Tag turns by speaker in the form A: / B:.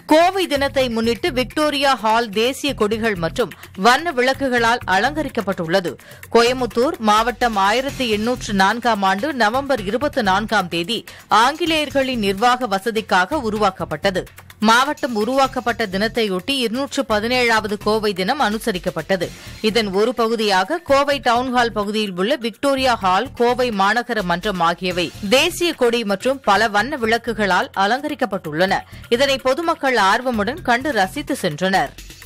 A: கோவை தினத்தை முன்னிட்டு Victoria hall தேசிய கொடிகள் மற்றும் வண்ண விளக்குகளால் அலங்கரிக்கப்பட்டுள்ளது கோயமுத்தூர் மாவட்டம் ஆயிரத்தி எண்ணூற்று நான்காம் ஆண்டு நவம்பர் இருபத்தி நான்காம் தேதி ஆங்கிலேயர்களின் நிர்வாக வசதிக்காக உருவாக்கப்பட்டது மாவட்டம் உருவாக்கப்பட்ட தினத்தையொட்டி இருநூற்று பதினேழாவது கோவை தினம் அனுசரிக்கப்பட்டது இதன் ஒரு பகுதியாக கோவை டவுன்ஹால் பகுதியில் உள்ள விக்டோரியா ஹால் கோவை மாநகர மன்றம் ஆகியவை தேசிய கொடி மற்றும் பல வண்ண விளக்குகளால் அலங்கரிக்கப்பட்டுள்ளன இதனை பொதுமக்கள் ஆர்வமுடன் கண்டு ரசித்து சென்றனர்